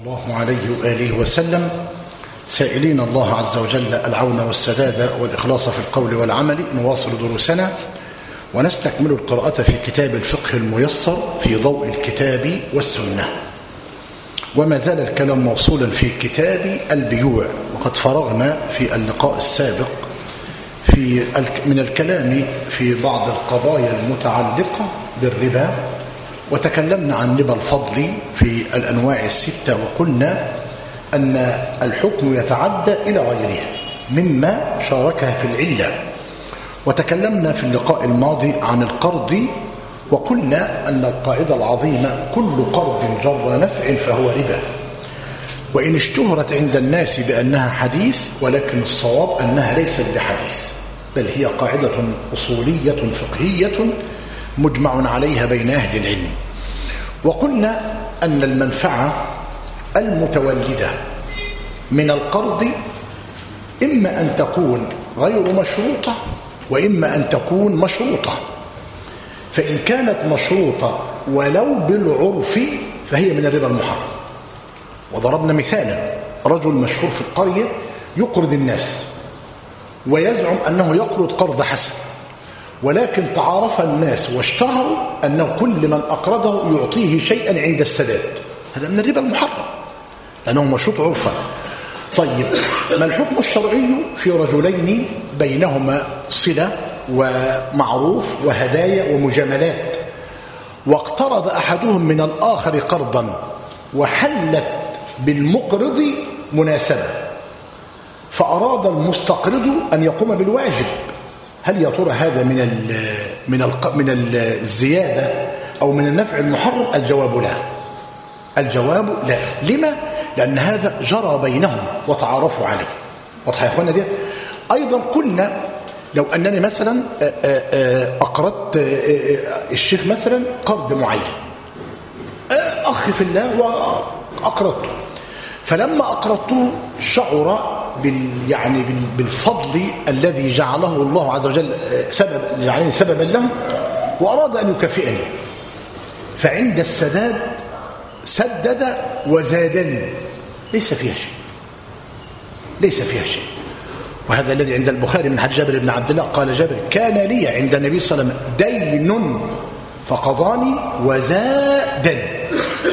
الله عليه وآله وسلم سائلين الله عز وجل العون والسداد والإخلاص في القول والعمل نواصل دروسنا ونستكمل القراءة في كتاب الفقه الميسر في ضوء الكتاب والسنة وما زال الكلام موصولا في كتاب البيوع وقد فرغنا في اللقاء السابق في من الكلام في بعض القضايا المتعلقة بالربا وتكلمنا عن ربا الفضل في الأنواع الستة وقلنا أن الحكم يتعدى إلى غيرها مما شاركها في العلة وتكلمنا في اللقاء الماضي عن القرض وقلنا أن القاعدة العظيمة كل قرض جر نفع فهو ربا وإن اشتهرت عند الناس بأنها حديث ولكن الصواب أنها ليست بحديث بل هي قاعدة أصولية فقهية مجمع عليها بين أهل العلم وقلنا أن المنفعة المتولدة من القرض إما أن تكون غير مشروطة وإما أن تكون مشروطة فإن كانت مشروطة ولو بالعرف فهي من الربا المحرم وضربنا مثالا رجل مشهور في القرية يقرض الناس ويزعم أنه يقرض قرض حسن ولكن تعارف الناس واشتهروا أنه كل من أقرضه يعطيه شيئا عند السداد هذا من الربا المحرم لأنه مشروط عرفا طيب ما الحكم الشرعي في رجلين بينهما صلة ومعروف وهدايا ومجاملات واقترض أحدهم من الآخر قرضا وحلت بالمقرض مناسبة فأراد المستقرض أن يقوم بالواجب هل يا ترى هذا من ال من ال من الزيادة أو من النفع المحرم الجواب لا الجواب لا لما؟ لأن هذا جرى بينهم وتعارفوا عليه واضح يا أخوانا دي أيضا قلنا لو أنني مثلا أقرضت الشيخ مثلا قرض معين أخي في الله وأقرضته فلما أقرضته شعر بال يعني بالفضل الذي جعله الله عز وجل سبب يعني سببا له وأراد أن يكافئني فعند السداد سدد وزادني ليس فيها شيء ليس فيها شيء وهذا الذي عند البخاري من حديث جابر بن عبد الله قال جابر كان لي عند النبي صلى الله عليه وسلم دين فقضاني وزادني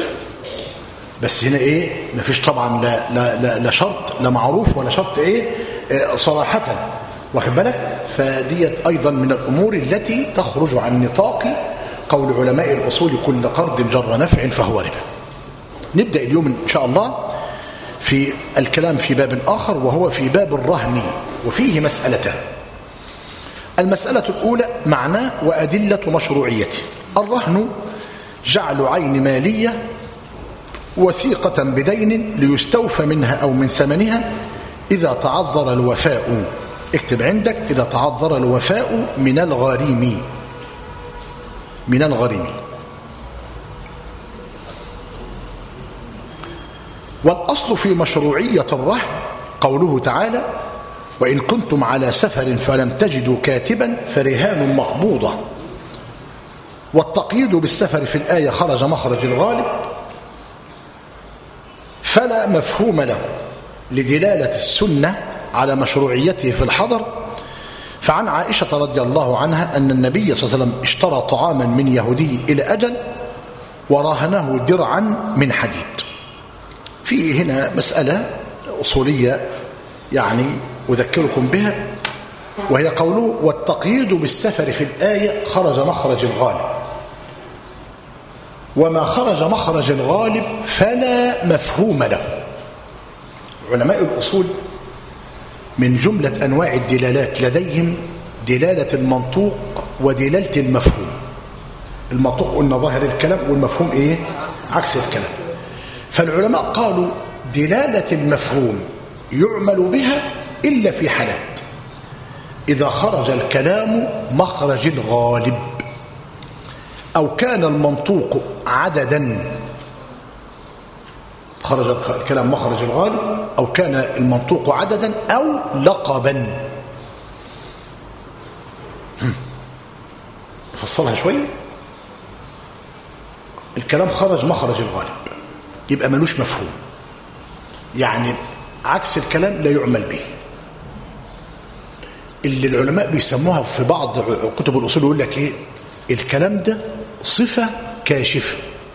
بس هنا ايه مفيش طبعا لا, لا, لا, لا شرط لا معروف ولا شرط ايه اه صراحة واخد بالك فديت ايضا من الامور التي تخرج عن نطاق قول علماء الاصول كل قرض جر نفع فهو ربا نبدأ اليوم ان شاء الله في الكلام في باب آخر وهو في باب الرهن وفيه مسألتان المسألة الأولى معناه وأدلة مشروعيته الرهن جعل عين مالية وثيقة بدين ليستوفى منها أو من ثمنها إذا تعذر الوفاء اكتب عندك إذا تعذر الوفاء من الغريم من الغريم والأصل في مشروعية الرهن قوله تعالى وإن كنتم على سفر فلم تجدوا كاتبا فرهان مقبوضة والتقييد بالسفر في الآية خرج مخرج الغالب فلا مفهوم له لدلالة السنة على مشروعيته في الحضر فعن عائشة رضي الله عنها أن النبي صلى الله عليه وسلم اشترى طعاما من يهودي إلى أجل ورهنه درعا من حديد في هنا مسألة أصولية يعني أذكركم بها وهي قوله والتقييد بالسفر في الآية خرج مخرج الغالب وما خرج مخرج الغالب فلا مفهوم له علماء الأصول من جملة أنواع الدلالات لديهم دلالة المنطوق ودلالة المفهوم المنطوق قلنا ظاهر الكلام والمفهوم إيه؟ عكس الكلام فالعلماء قالوا دلالة المفهوم يعمل بها إلا في حالات إذا خرج الكلام مخرج الغالب أو كان المنطوق عددا خرج الكلام مخرج الغالب أو كان المنطوق عددا أو لقبا فصلها شوية الكلام خرج مخرج الغالب يبقى ملوش مفهوم يعني عكس الكلام لا يعمل به اللي العلماء بيسموها في بعض كتب الأصول يقول لك إيه الكلام ده صفة كاشفة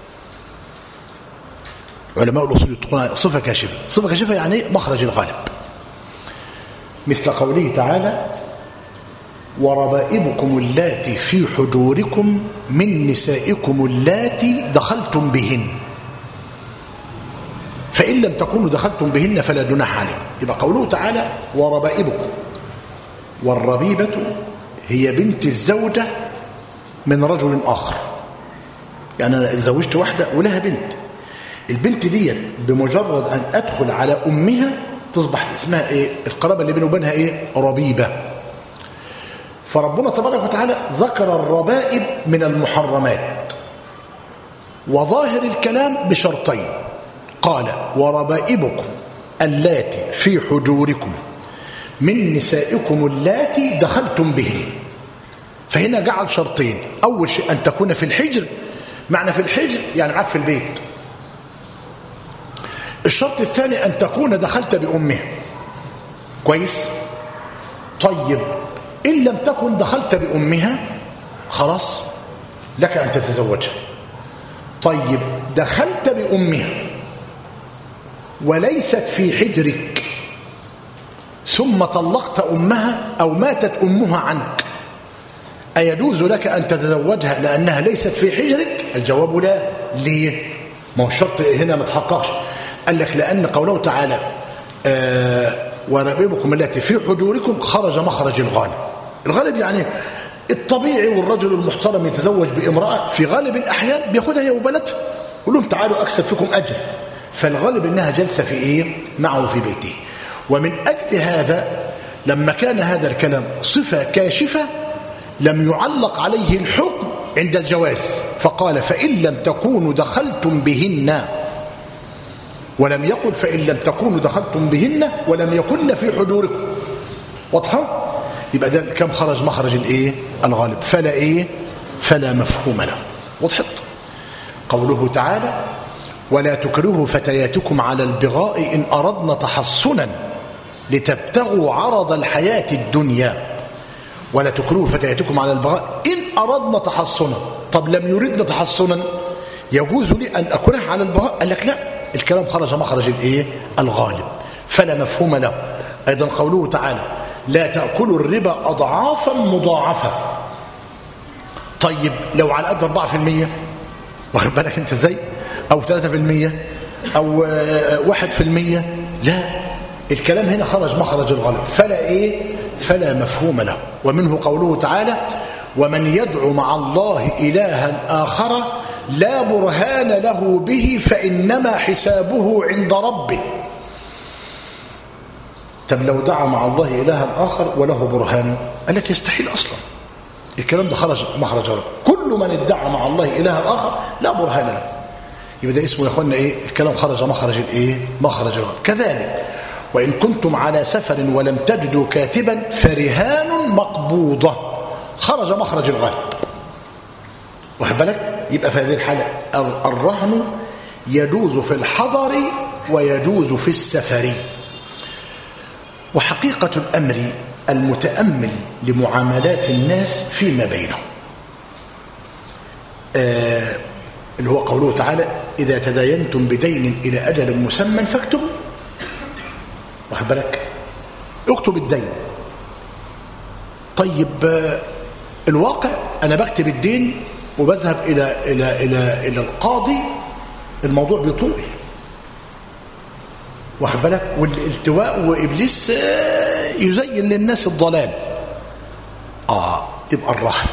علماء الأصول يطلقون صفة كاشفة صفة كاشفة يعني مخرج الغالب مثل قوله تعالى وربائبكم اللاتي في حجوركم من نسائكم اللاتي دخلتم بهن فإن لم تكونوا دخلتم بهن فلا جناح عليكم يبقى قوله تعالى وربائبكم والربيبة هي بنت الزوجة من رجل آخر يعني أنا زوجت واحدة ولها بنت البنت دي بمجرد أن أدخل على أمها تصبح اسمها إيه القرابة اللي بينه وبينها إيه ربيبة فربنا تبارك وتعالى ذكر الربائب من المحرمات وظاهر الكلام بشرطين قال وربائبكم اللاتي في حجوركم من نسائكم اللاتي دخلتم بهن فهنا جعل شرطين أول شيء أن تكون في الحجر معنى في الحجر يعني معاك في البيت الشرط الثاني أن تكون دخلت بأمها كويس طيب إن لم تكن دخلت بأمها خلاص لك أن تتزوجها طيب دخلت بأمها وليست في حجرك ثم طلقت أمها أو ماتت أمها عنك أيجوز لك أن تتزوجها لأنها ليست في حجرك الجواب لا ليه ما هو الشرط هنا ما تحققش قال لك لأن قوله تعالى آه وربيبكم التي في حجوركم خرج مخرج الغالب الغالب يعني الطبيعي والرجل المحترم يتزوج بامرأة في غالب الأحيان بياخدها هي وبناتها يقول لهم تعالوا أكسب فيكم أجر فالغالب إنها جلسة في إيه معه في بيته ومن أجل هذا لما كان هذا الكلام صفة كاشفة لم يعلق عليه الحكم عند الجواز فقال فإن لم تكونوا دخلتم بهن ولم يقل فإن لم تكونوا دخلتم بهن ولم يكن في حجوركم واضحة؟ يبقى ده كم خرج مخرج الايه الغالب فلا ايه فلا مفهوم له وضحت قوله تعالى ولا تكرهوا فتياتكم على البغاء إن أردنا تحصنا لتبتغوا عرض الحياة الدنيا ولا تكرهوا فتياتكم على البغاء إن أردنا تحصنا طب لم يردنا تحصنا يجوز لي أن أكره على البغاء قال لك لا الكلام خرج مخرج الايه الغالب فلا مفهوم له أيضا قوله تعالى لا تأكلوا الربا أضعافا مضاعفة طيب لو على قد 4% واخد بالك انت ازاي او 3% او 1% لا الكلام هنا خرج مخرج الغالب فلا ايه فلا مفهوم له ومنه قوله تعالى ومن يدعو مع الله إلها آخر لا برهان له به فإنما حسابه عند ربه طب لو دعا مع الله إلها آخر وله برهان قال لك يستحيل أصلا الكلام ده خرج مخرج رب كل من ادعى مع الله إلها آخر لا برهان له يبقى ده اسمه يا اخوانا ايه الكلام خرج مخرج الايه مخرج الرب كذلك وإن كنتم على سفر ولم تجدوا كاتبا فرهان مقبوضة خرج مخرج الغالب واخد بالك يبقى في هذه الحالة الرهن يجوز في الحضر ويجوز في السفر وحقيقة الأمر المتأمل لمعاملات الناس فيما بينهم آه اللي هو قوله تعالى إذا تداينتم بدين إلى أجل مسمى فاكتبوا واخد بالك اكتب الدين طيب آه الواقع أنا بكتب الدين وبذهب إلى, إلى, إلى, إلى القاضي الموضوع بيطول واخد بالك والالتواء وابليس يزين للناس الضلال اه يبقى الرهن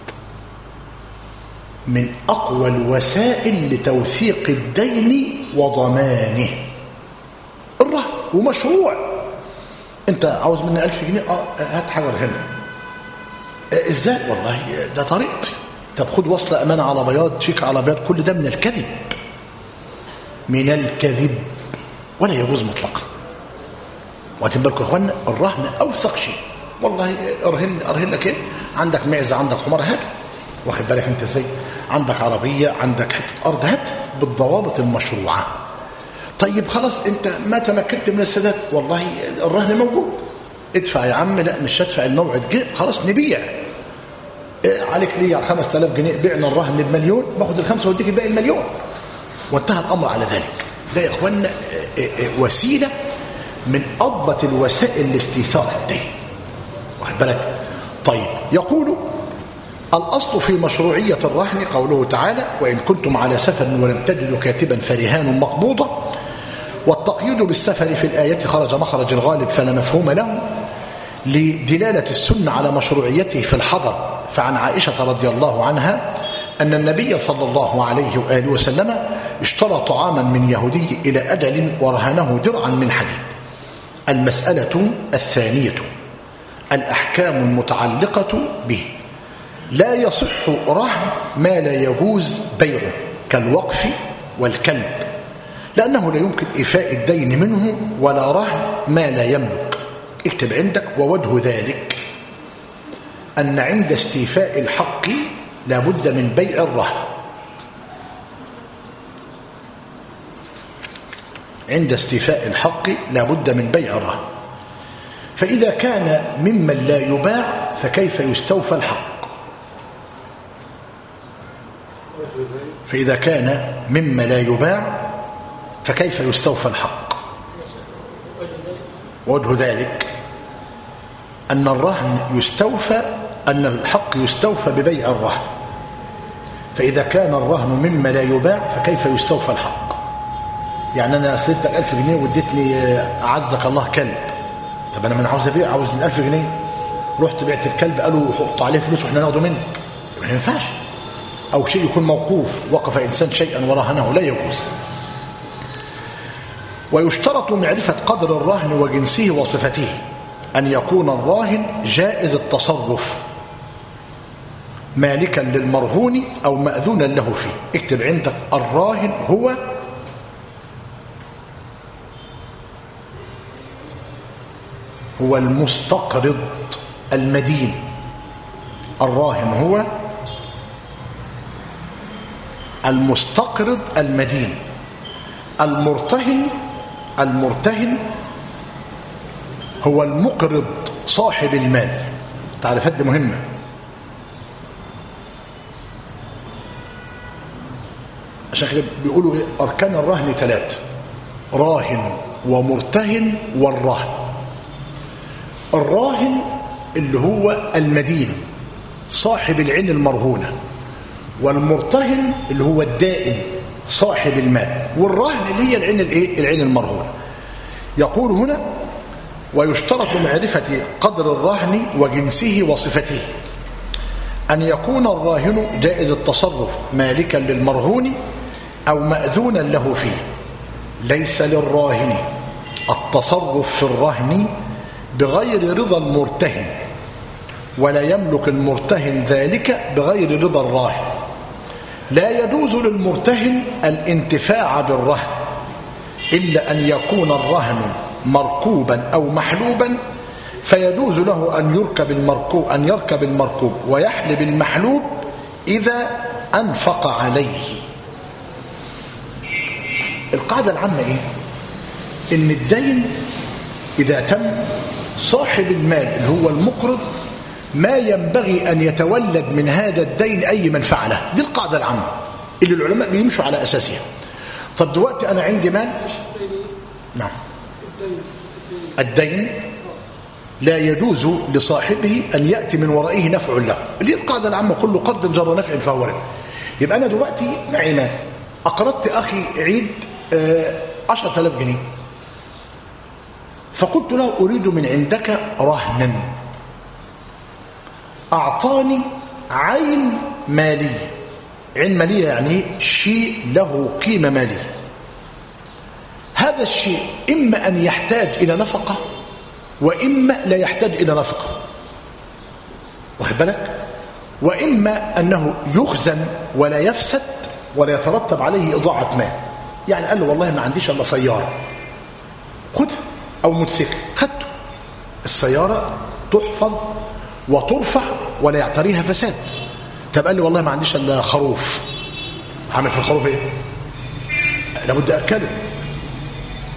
من اقوى الوسائل لتوثيق الدين وضمانه الرهن ومشروع انت عاوز مني ألف جنيه اه هات حجر هنا آه ازاي والله ده طريقتي طب خد وصل امانه على بياض شيك على بياض كل ده من الكذب من الكذب ولا يجوز مطلقا واخدين بالكم يا اخوانا الرهن اوثق شيء والله ارهن ارهن لك ايه عندك معزه عندك حمار هات واخد بالك انت ازاي عندك عربيه عندك حته ارض هات بالضوابط المشروعه طيب خلاص انت ما تمكنت من السداد والله الرهن موجود ادفع يا عم لا مش هدفع الموعد جه خلاص نبيع إيه عليك لي 5000 جنيه بعنا الرهن بمليون باخد الخمسه واديك الباقي المليون وانتهى الامر على ذلك ده يا اخوانا إيه إيه وسيله من اضبط الوسائل لاستيثاق الدين واخد بالك طيب يقول الأصل في مشروعية الرهن قوله تعالى وإن كنتم على سفر ولم تجدوا كاتبا فرهان مقبوضة والتقييد بالسفر في الآية خرج مخرج الغالب فلا مفهوم له لدلالة السنة على مشروعيته في الحضر فعن عائشة رضي الله عنها أن النبي صلى الله عليه وآله وسلم اشترى طعاما من يهودي إلى أجل ورهنه درعا من حديد المسألة الثانية الأحكام المتعلقة به لا يصح رهن ما لا يجوز بيعه كالوقف والكلب لأنه لا يمكن إيفاء الدين منه ولا رهن ما لا يملك اكتب عندك ووجه ذلك أن عند استيفاء الحق لابد من بيع الرهن عند استيفاء الحق لابد من بيع الرهن فإذا كان ممن لا يباع فكيف يستوفى الحق فإذا كان مما لا يباع فكيف يستوفى الحق وجه ذلك أن الرهن يستوفى أن الحق يستوفى ببيع الرهن فإذا كان الرهن مما لا يباع فكيف يستوفى الحق يعني أنا أسلفتك ألف جنيه واديتني أعزك الله كلب طب أنا من عاوز أبيع عاوز من ألف جنيه رحت بعت الكلب قالوا حط عليه فلوس وإحنا ناخده منك ما ينفعش أو شيء يكون موقوف وقف إنسان شيئا ورهنه لا يجوز ويشترط معرفة قدر الرهن وجنسه وصفته أن يكون الراهن جائز التصرف مالكا للمرهون أو مأذونا له فيه اكتب عندك الراهن هو هو المستقرض المدين الراهن هو المستقرض المدين المرتهن المرتهن هو المقرض صاحب المال تعرفات دي مهمة عشان كده بيقولوا ايه أركان الرهن ثلاثة راهن ومرتهن والرهن الراهن اللي هو المدين صاحب العين المرهونه والمرتهن اللي هو الدائن صاحب المال والراهن اللي هي العين الايه العين المرهونه يقول هنا ويشترط معرفة قدر الرهن وجنسه وصفته أن يكون الراهن جائز التصرف مالكا للمرهون أو مأذونا له فيه ليس للراهن التصرف في الرهن بغير رضا المرتهن ولا يملك المرتهن ذلك بغير رضا الراهن لا يجوز للمرتهن الانتفاع بالرهن إلا أن يكون الرهن مركوبا أو محلوبا فيجوز له أن يركب المركوب أن يركب المركوب ويحلب المحلوب إذا أنفق عليه القاعدة العامة إيه؟ إن الدين إذا تم صاحب المال اللي هو المقرض ما ينبغي أن يتولد من هذا الدين أي منفعة له دي القاعدة العامة اللي العلماء بيمشوا على أساسها طب دلوقتي أنا عندي مال نعم الدين لا يجوز لصاحبه أن يأتي من ورائه نفع له اللي القاعدة العامة كل قرض جر نفع فهو ربا يبقى أنا دلوقتي معي مال أقرضت أخي عيد عشرة آلاف جنيه فقلت له أريد من عندك رهنا أعطاني عين مالية عين مالية يعني شيء له قيمة مالية هذا الشيء إما أن يحتاج إلى نفقة وإما لا يحتاج إلى نفقة واخد بالك وإما أنه يخزن ولا يفسد ولا يترتب عليه إضاعة مال يعني قال له والله ما عنديش إلا سيارة خدها أو موتوسيكل خدته السيارة تحفظ وترفع ولا يعتريها فساد طب قال لي والله ما عنديش الا خروف عامل في الخروف ايه لابد اكله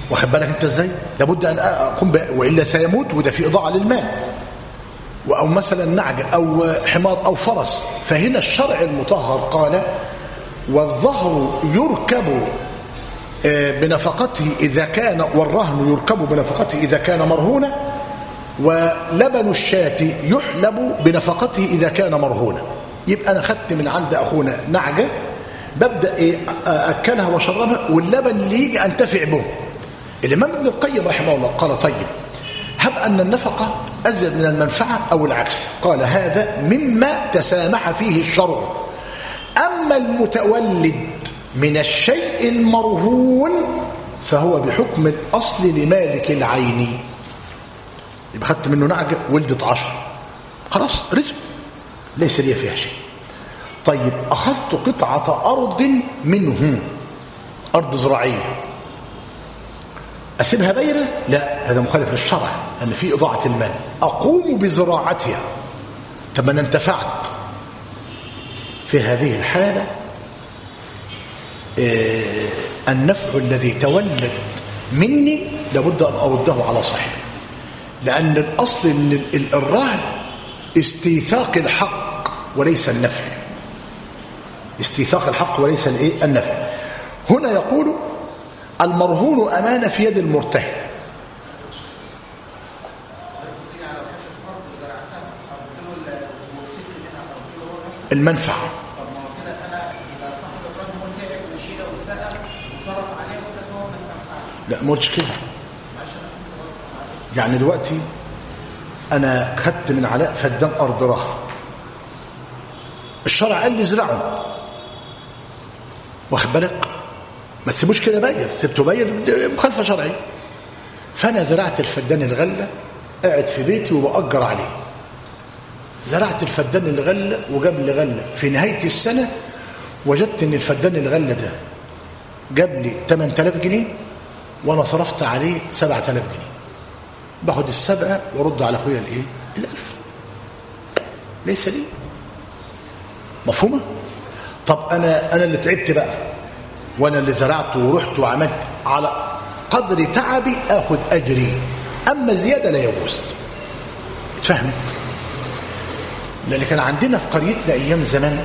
واخد بالك انت ازاي لابد ان اقوم ب... والا سيموت وده في اضاعه للمال او مثلا نعجه او حمار او فرس فهنا الشرع المطهر قال والظهر يركب بنفقته إذا كان والرهن يركب بنفقته إذا كان مرهونا ولبن الشاة يحلب بنفقته إذا كان مرهونا يبقى أنا خدت من عند أخونا نعجة ببدأ إيه أكلها وشربها واللبن اللي يجي أنتفع به الإمام ابن القيم رحمه الله قال طيب هب أن النفقة أزيد من المنفعة أو العكس قال هذا مما تسامح فيه الشرع أما المتولد من الشيء المرهون فهو بحكم الأصل لمالك العين يبقى خدت منه نعجة ولدت عشر خلاص رزق ليس لي فيها شيء طيب أخذت قطعة أرض منه أرض زراعية أسيبها بيرة؟ لا هذا مخالف للشرع أن في إضاعة المال أقوم بزراعتها طب أنا انتفعت في هذه الحالة إيه النفع الذي تولد مني لابد أن أرده على صاحبه لأن الأصل أن الرهن استيثاق الحق وليس النفع استيثاق الحق وليس الايه النفع هنا يقول المرهون أمانة في يد المرتهن المنفعة لا مش كده يعني دلوقتي انا خدت من علاء فدان ارض رهن الشرع قال لي ازرعه واخد بالك ما تسيبوش كده باير سبته باير مخالفه شرعيه فانا زرعت الفدان الغله قاعد في بيتي وبأجر عليه زرعت الفدان الغله وجاب لي غله في نهايه السنه وجدت ان الفدان الغله ده جاب لي 8000 جنيه وانا صرفت عليه 7000 جنيه باخد السبعه وارد على اخويا الايه الالف ليس لي مفهومه طب انا انا اللي تعبت بقى وانا اللي زرعت ورحت وعملت على قدر تعبي اخذ اجري اما زياده لا يجوز اتفهمت لان كان عندنا في قريتنا ايام زمان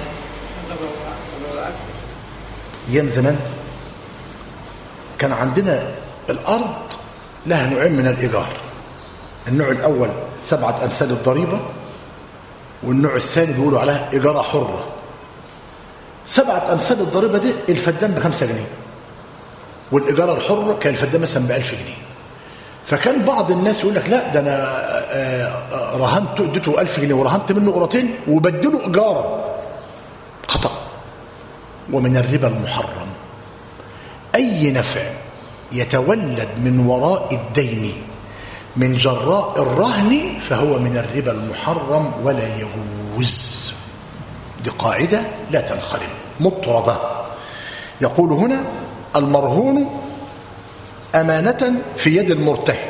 ايام زمان كان عندنا الارض لها نوعين من الايجار النوع الاول سبعه امثال الضريبه والنوع الثاني بيقولوا عليها اجاره حره سبعه امثال الضريبه دي الفدان بخمسة جنيه والاجاره الحره كان الفدان مثلا بألف جنيه فكان بعض الناس يقول لك لا ده انا رهنت اديته 1000 جنيه ورهنت منه قراتين وبدله اجاره خطا ومن الربا المحرم اي نفع يتولد من وراء الدين من جراء الرهن فهو من الربا المحرم ولا يجوز دي قاعده لا تنخرم مطرده يقول هنا المرهون أمانة في يد المرتهن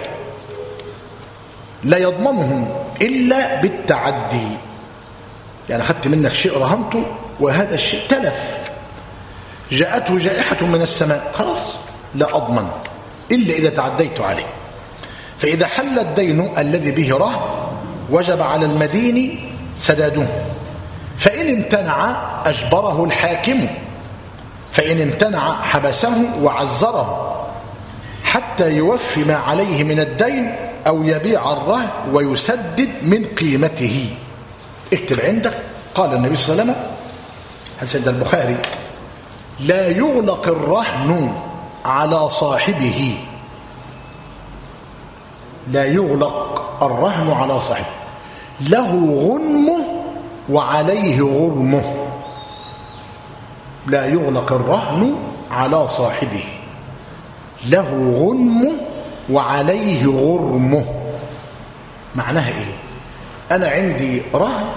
لا يضمنه إلا بالتعدي يعني أخذت منك شيء رهنته وهذا الشيء تلف جاءته جائحة من السماء خلاص لا أضمن إلا إذا تعديت عليه فإذا حل الدين الذي به رهن وجب على المدين سداده فإن امتنع أجبره الحاكم فإن امتنع حبسه وعزره حتى يوفي ما عليه من الدين أو يبيع الرهن ويسدد من قيمته اكتب عندك قال النبي صلى الله عليه وسلم حديث البخاري لا يغلق الرهن على صاحبه لا يغلق الرهن على صاحبه له غنمه وعليه غرمه لا يغلق الرهن على صاحبه له غنمه وعليه غرمه معناها ايه انا عندي رهن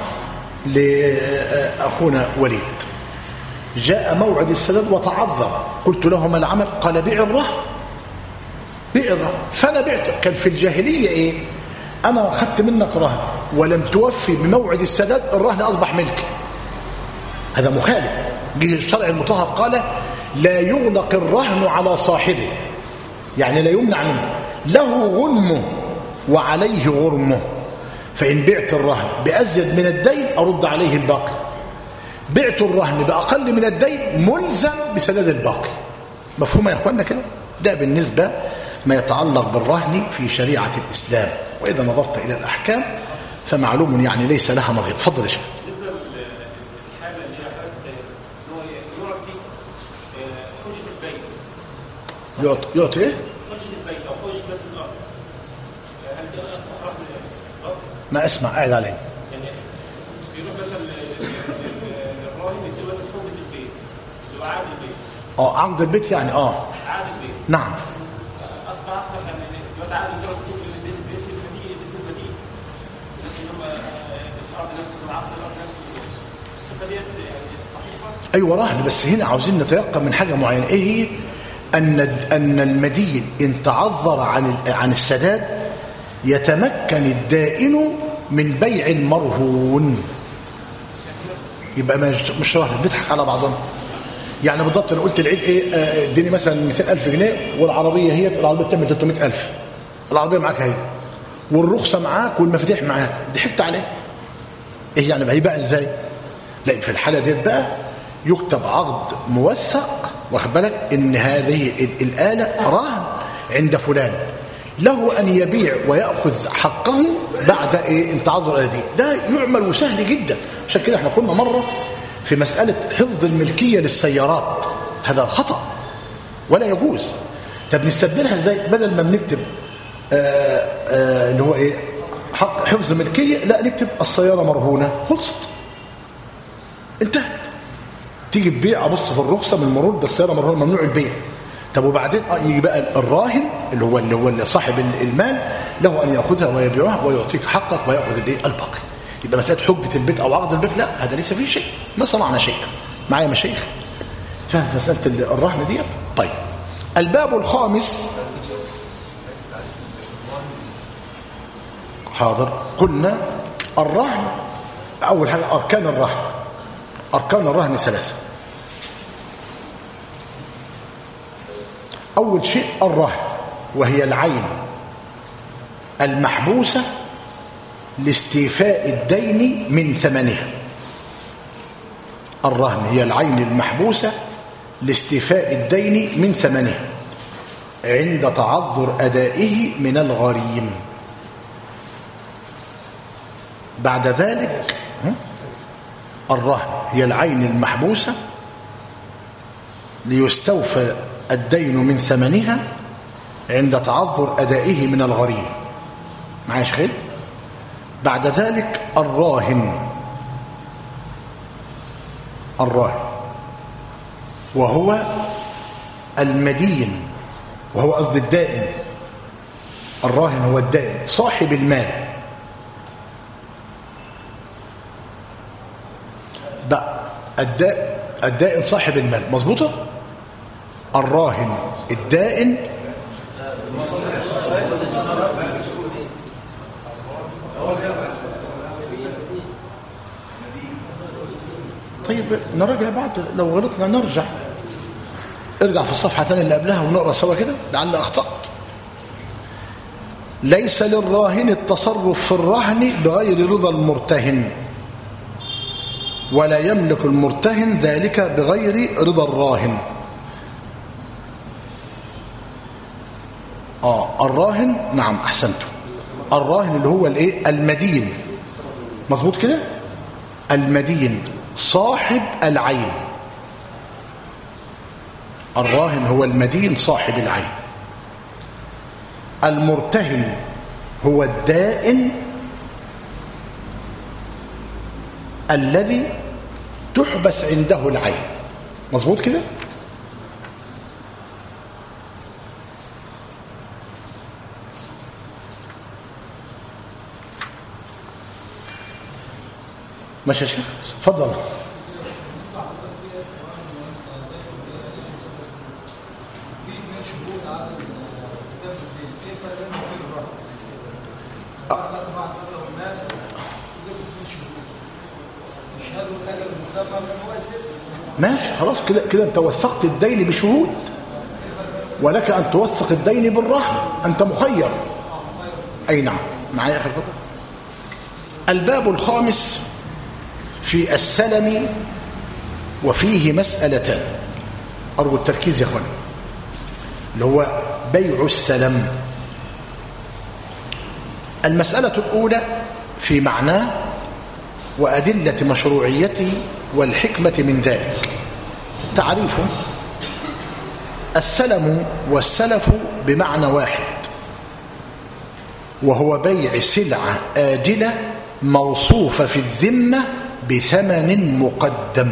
لاخونا وليد جاء موعد السداد وتعذر قلت له ما العمل قال بيع الرهن بيع الرهن فانا بعت كان في الجاهليه ايه انا اخذت منك رهن ولم توفي بموعد السداد الرهن اصبح ملكي هذا مخالف جه الشرع المطهر قال لا يغلق الرهن على صاحبه يعني لا يمنع منه له غنمه وعليه غرمه فإن بعت الرهن بأزيد من الدين أرد عليه الباقي بعت الرهن بأقل من الدين ملزم بسداد الباقي مفهوم يا أخوانا كده ده بالنسبة ما يتعلق بالرهن في شريعة الإسلام وإذا نظرت إلى الأحكام فمعلوم يعني ليس لها نظير فضل يا شيخ بالنسبه للحاله اللي هي حاله ان هو يعطي حجه البيت يعطي يعطي إيه؟ حجه البيت او حجه بس الارض هل ده اصبح رهن الارض؟ ما أسمع قاعد عليه يعني بيروح مثلا الراهن يديله مثلا حجه البيت اللي هو عقد البيت اه عقد البيت يعني اه عقد البيت نعم اصبح اصبح يعني دلوقتي عقد البيت مكتوب باسم باسم المدين باسم المدين بس ان هم الارض نفس العقد الارض نفس الصفه ديت يعني صحيحه أيوة رهن بس هنا عاوزين نتيقن من حاجة معينة إيه هي أن أن المدين إن تعذر عن ال- عن السداد يتمكن الدائن من بيع المرهون يبقى مش مش رهن بيضحك على بعضنا يعني بالضبط انا قلت العيد ايه آه، اديني مثلا 200000 جنيه والعربيه هي العربيه بتعمل 300000 العربيه معاك اهي والرخصه معاك والمفاتيح معاك ضحكت عليه ايه يعني بقى هيباع ازاي لا في الحاله ديت بقى يكتب عقد موثق واخد بالك ان هذه ال- الاله رهن عند فلان له ان يبيع وياخذ حقه بعد ايه انتعاذر الاله دي ده يعمل وسهل جدا عشان كده احنا قلنا مره في مساله حفظ الملكيه للسيارات هذا خطا ولا يجوز طب نستبدلها ازاي بدل ما بنكتب آه، آه، اللي هو ايه حق حفظ ملكيه لا نكتب السياره مرهونه خلصت انتهت تيجي تبيع ابص في الرخصه من المرور ده السياره مرهونه ممنوع البيع طب وبعدين اه يجي بقى الراهن اللي هو اللي هو اللي صاحب ال- المال له ان ياخذها ويبيعها ويعطيك حقك وياخذ الايه الباقي يبقى مساله حجه البيت او عقد البيت لا هذا ليس فيه شيء ما صنعنا شيئا معايا مشايخ فاهم مساله ال- الرهن ديت طيب الباب الخامس حاضر قلنا الرهن اول حاجه اركان الرهن اركان الرهن ثلاثه اول شيء الرهن وهي العين المحبوسه لاستيفاء الدين من ثمنها الرهن هي العين المحبوسه لاستيفاء الدين من ثمنها عند تعذر ادائه من الغريم بعد ذلك هم؟ الرهن هي العين المحبوسة ليستوفى الدين من ثمنها عند تعذر أدائه من الغريم معايا شخيد بعد ذلك الراهن الراهن وهو المدين وهو قصد الدائن الراهن هو الدائن صاحب المال بقى الدائن الدائن صاحب المال مظبوطه الراهن الدائن طيب نراجع بعد لو غلطنا نرجع ارجع في الصفحة تاني اللي قبلها ونقرأ سوا كده لعل أخطأت ليس للراهن التصرف في الرهن بغير رضا المرتهن ولا يملك المرتهن ذلك بغير رضا الراهن اه الراهن نعم احسنتم الراهن اللي هو الايه المدين مظبوط كده المدين صاحب العين الراهن هو المدين صاحب العين المرتهن هو الدائن الذي تحبس عنده العين مظبوط كده ماشي يا شيخ اتفضل ماشي خلاص كده كده انت وثقت الدين بشهود ولك أن توثق الدين بالرهن أنت مخير أي نعم معايا يا أخي الفضل الباب الخامس في السلم وفيه مسألتان أرجو التركيز يا أخوان اللي هو بيع السلم المسألة الأولى في معناه وأدلة مشروعيته والحكمة من ذلك تعريفه السلم والسلف بمعنى واحد وهو بيع سلعة آجلة موصوفة في الذمة بثمن مقدم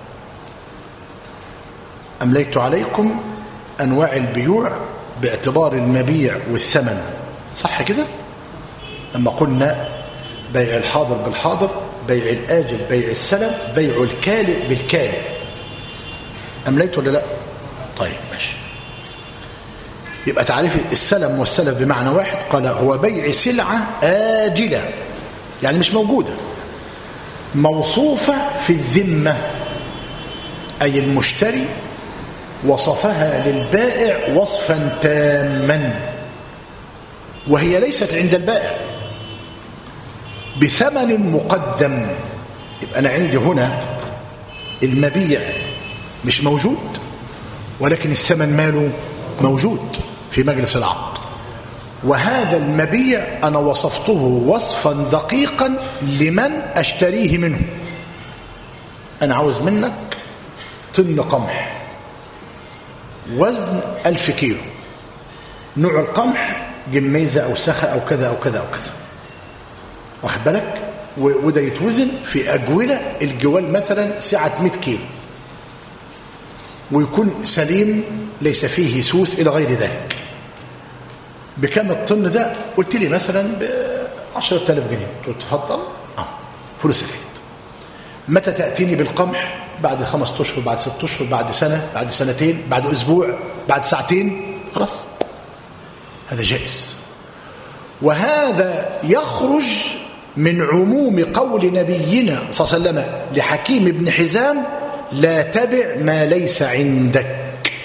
أمليت عليكم أنواع البيوع باعتبار المبيع والثمن صح كده لما قلنا بيع الحاضر بالحاضر بيع الآجل بيع السلم بيع الكالئ بالكالئ أمليت ولا لا طيب ماشي يبقى تعريف السلم والسلف بمعنى واحد قال هو بيع سلعة آجلة يعني مش موجودة موصوفة في الذمة أي المشتري وصفها للبائع وصفا تاما وهي ليست عند البائع بثمن مقدم يبقى أنا عندي هنا المبيع مش موجود ولكن الثمن ماله موجود في مجلس العقد وهذا المبيع أنا وصفته وصفا دقيقا لمن أشتريه منه أنا عاوز منك طن قمح وزن ألف كيلو نوع القمح جميزة أو سخة أو كذا أو كذا أو كذا واخد بالك وده يتوزن في أجولة الجوال مثلا سعة 100 كيلو ويكون سليم ليس فيه سوس إلى غير ذلك بكم الطن ده قلت لي مثلا ب 10000 جنيه قلت تفضل اه فلوسك اهي متى تأتيني بالقمح بعد خمس أشهر بعد ست أشهر بعد سنة بعد سنتين بعد أسبوع بعد ساعتين خلاص هذا جائز وهذا يخرج من عموم قول نبينا صلى الله عليه وسلم لحكيم بن حزام لا تبع ما ليس عندك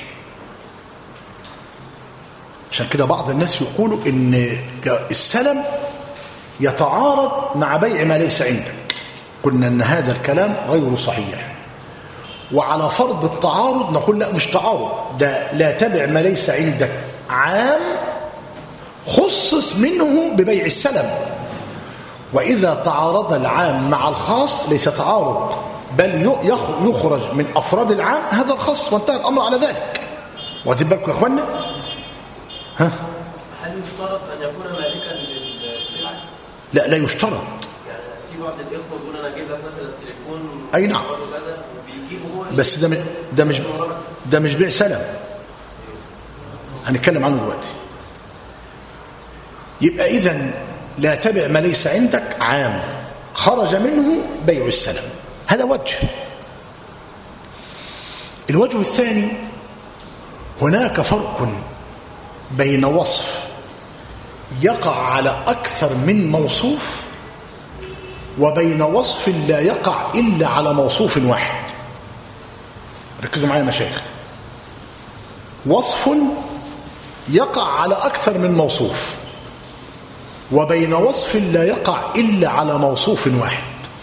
عشان كده بعض الناس يقولوا ان السلم يتعارض مع بيع ما ليس عندك قلنا ان هذا الكلام غير صحيح وعلى فرض التعارض نقول لا مش تعارض ده لا تبع ما ليس عندك عام خصص منه ببيع السلم وإذا تعارض العام مع الخاص ليس تعارض بل يخرج من أفراد العام هذا الخاص وانتهى الأمر على ذلك واخدين بالكم يا إخوانا ها هل يشترط أن يكون مالكا للسلعة؟ لا لا يشترط يعني في بعض الإخوة بيقول أنا أجيب لك مثلا تليفون أي نعم. كذا وبيجيبه هو بس ده مش ده مش ده مش بيع سلم هنتكلم عنه دلوقتي يبقى إذا لا تبع ما ليس عندك عام خرج منه بيع السلم هذا وجه الوجه الثاني هناك فرق بين وصف يقع على أكثر من موصوف وبين وصف لا يقع إلا على موصوف واحد ركزوا معايا يا مشايخ وصف يقع على أكثر من موصوف وبين وصف لا يقع إلا على موصوف واحد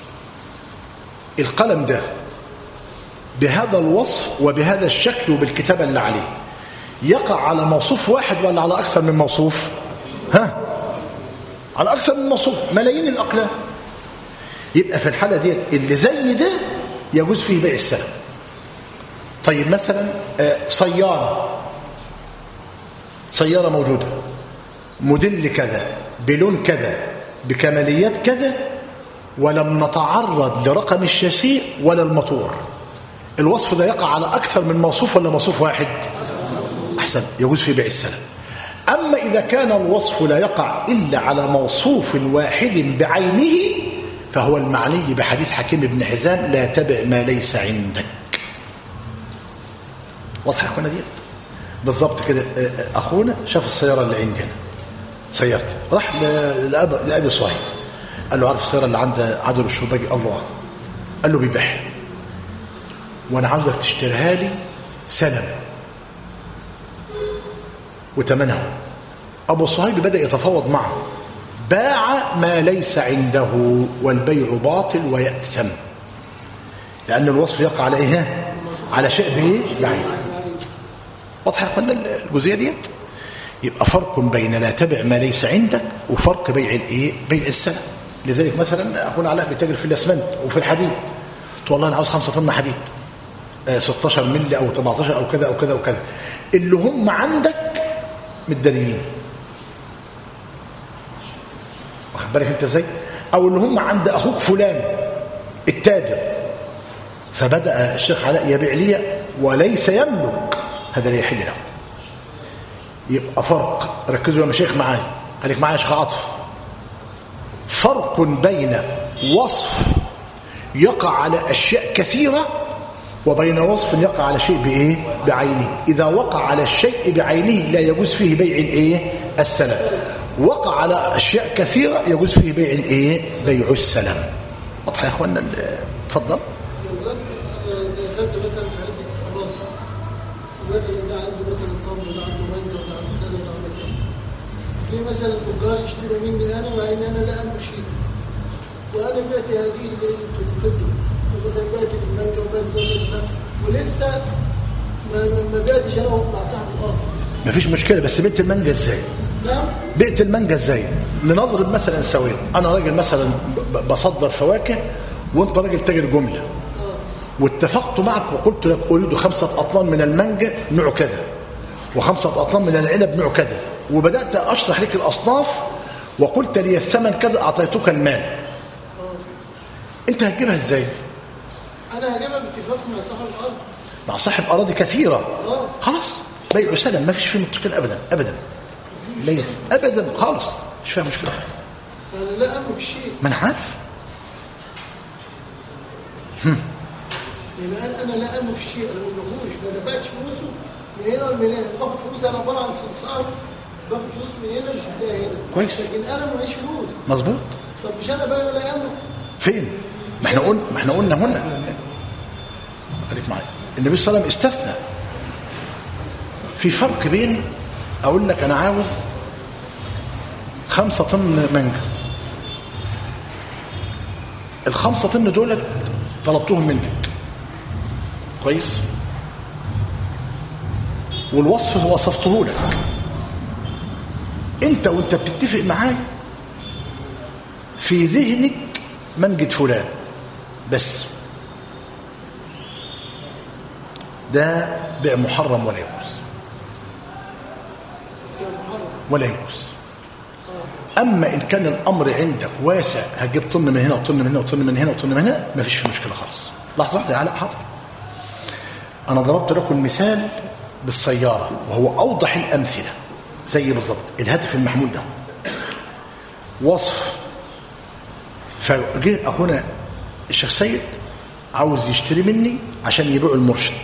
القلم ده بهذا الوصف وبهذا الشكل وبالكتابة اللي عليه يقع على موصوف واحد ولا على أكثر من موصوف ها على أكثر من موصوف ملايين الأقلام يبقى في الحالة ديت اللي زي ده يجوز فيه بيع السلم طيب مثلا آه، سيارة سيارة موجودة موديل كذا بلون كذا بكماليات كذا ولم نتعرض لرقم الشاسيه ولا الموتور الوصف ده يقع على أكثر من موصوف ولا موصوف واحد أحسن يجوز في بيع السلم أما إذا كان الوصف لا يقع إلا على موصوف واحد بعينه فهو المعني بحديث حكيم بن حزام لا تبع ما ليس عندك واضح يا اخوانا ديت بالظبط كده اخونا شاف السياره اللي عندنا سيارتي راح لأب... لابي صهيب قال له عارف السياره اللي عند عدل الشرباجي الله قال له بيبيعها وانا عاوزك تشتريها لي سلم وتمنه أبو صهيب بدأ يتفاوض معه باع ما ليس عنده والبيع باطل ويأثم لأن الوصف يقع على إيه على شيء به يعني واضح يا اخوانا الجزئيه ديت يبقى فرق بين لا تبع ما ليس عندك وفرق بيع الايه بيع السلع لذلك مثلا اخونا علاء بيتاجر في الاسمنت وفي الحديد تقول والله انا عاوز 5 طن حديد آه 16 مللي او 17 او كذا او كذا وكذا اللي هم عندك متداريين واخد بالك انت ازاي او اللي هم عند اخوك فلان التاجر فبدا الشيخ علاء يبيع لي وليس يملك هذا لا يحل له يبقى فرق ركزوا يا مشايخ معايا خليك معايا يا شيخ عاطف فرق بين وصف يقع على اشياء كثيره وبين وصف يقع على شيء بايه بعينه اذا وقع على الشيء بعينه لا يجوز فيه بيع الايه السلام وقع على اشياء كثيره يجوز فيه بيع الايه بيع السلام واضح يا اخوانا ال- اتفضل دلوقتي دخلت مثلا في عده اراضي مثلا ده عنده مثلا طمر ده عنده مانجا وده عنده كذا وده عنده كذا جه مثلا التجار يشتروا مني انا مع ان انا لا املك شيء وانا بعت هذه الفدوه مثلا بعت المانجا وبعت ده وبعت ده ولسه ما ما- ما بعتش انا مع صاحب الارض مفيش مشكله بس بيت المانجا ازاي نعم بعت المانجا ازاي لنضرب مثلا سويا انا راجل مثلا ب- بصدر فواكه وانت راجل تاجر جمله واتفقت معك وقلت لك اريد خمسه اطنان من المانجا نوع كذا وخمسه اطنان من العنب نوع كذا وبدات اشرح لك الاصناف وقلت لي الثمن كذا اعطيتك المال انت هتجيبها ازاي انا هجيبها باتفاق مع صاحب الارض مع صاحب اراضي كثيره اه خلاص بيع سلم ما فيش فيه مشكله ابدا ابدا ليس ابدا خالص مش فيها مشكله خالص انا لا املك شيء ما انا عارف يبقى انا انا لا املك شيء انا ما بملكوش ما دفعتش فلوسه من هنا ومن هنا باخد فلوس انا عباره عن سمسار باخد فلوس من هنا مسدها هنا كويس. لكن انا معيش فلوس مظبوط طب مش انا بقى ولا املك فين ما احنا قلنا ما احنا قلنا هنا خليك معايا النبي صلى الله عليه وسلم استثنى في فرق بين اقول لك انا عاوز خمسة طن مانجا الخمسة طن دولت طلبتهم منك كويس والوصف وصفته لك انت وانت بتتفق معايا في ذهنك منجد فلان بس ده بيع محرم ولا يجوز يا محرم ولا يجوز اما ان كان الامر عندك واسع هتجيب طن من هنا وطن من هنا وطن من هنا وطن من هنا مفيش في مشكله خالص لحظه واحده يا علاء حاضر انا ضربت لكم مثال بالسياره وهو اوضح الامثله زي بالظبط الهاتف المحمول ده وصف فجه اخونا الشيخ سيد عاوز يشتري مني عشان يبيع المرشد